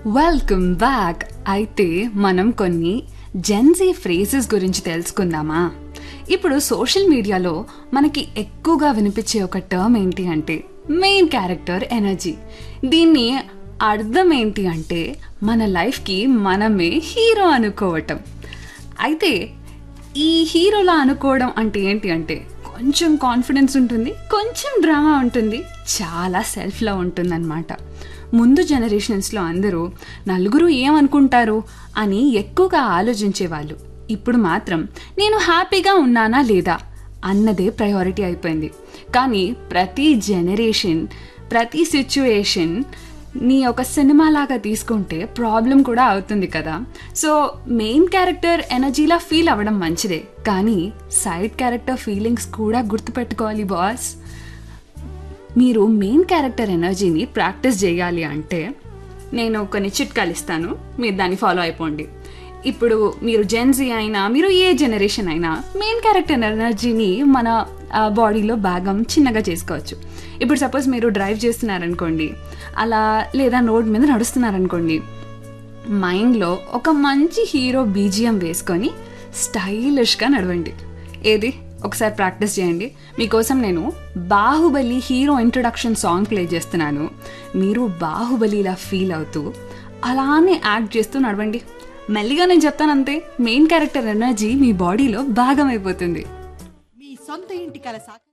welcome back అయితే మనం కొన్ని జెన్జీ ఫ్రేజెస్ గురించి తెలుసుకుందామా ఇప్పుడు సోషల్ మీడియాలో మనకి ఎక్కువగా వినిపించే ఒక టర్మ్ ఏంటి అంటే మెయిన్ క్యారెక్టర్ ఎనర్జీ దీన్ని అర్థం ఏంటి అంటే మన లైఫ్కి మనమే హీరో అనుకోవటం అయితే ఈ హీరోలా అనుకోవడం అంటే ఏంటి అంటే కొంచెం కాన్ఫిడెన్స్ ఉంటుంది కొంచెం డ్రామా ఉంటుంది చాలా సెల్ఫ్లా ఉంటుందన్నమాట ముందు జనరేషన్స్లో అందరూ నలుగురు ఏమనుకుంటారు అని ఎక్కువగా ఆలోచించేవాళ్ళు ఇప్పుడు మాత్రం నేను హ్యాపీగా ఉన్నానా లేదా అన్నదే ప్రయారిటీ అయిపోయింది కానీ ప్రతి జనరేషన్ ప్రతి సిచ్యువేషన్ నీ ఒక సినిమా లాగా తీసుకుంటే ప్రాబ్లం కూడా అవుతుంది కదా సో మెయిన్ క్యారెక్టర్ ఎనర్జీలా ఫీల్ అవ్వడం మంచిదే కానీ సైడ్ క్యారెక్టర్ ఫీలింగ్స్ కూడా గుర్తుపెట్టుకోవాలి బాస్ మీరు మెయిన్ క్యారెక్టర్ ఎనర్జీని ప్రాక్టీస్ చేయాలి అంటే నేను కొన్ని చిట్కాలు ఇస్తాను మీరు దాన్ని ఫాలో అయిపోండి ఇప్పుడు మీరు జెన్జీ అయినా మీరు ఏ జనరేషన్ అయినా మెయిన్ క్యారెక్టర్ ఎనర్జీని మన బాడీలో భాగం చిన్నగా చేసుకోవచ్చు ఇప్పుడు సపోజ్ మీరు డ్రైవ్ చేస్తున్నారనుకోండి అలా లేదా రోడ్ మీద నడుస్తున్నారనుకోండి మైండ్లో ఒక మంచి హీరో బీజిఎం వేసుకొని స్టైలిష్గా నడవండి ఏది ఒకసారి ప్రాక్టీస్ చేయండి మీకోసం నేను Baahubali hero introduction song play చేస్తున్నాను మీరు బాహుబలిలా ఫీల్ అవుతూ అలానే యాక్ట్ చేస్తూ నడవండి మెల్లిగా నేను చెప్తానంతే మెయిన్ క్యారెక్టర్ ఎనర్జీ మీ బాడీలో భాగం అయిపోతుంది మీ సొంత ఇంటి కల సాక్షి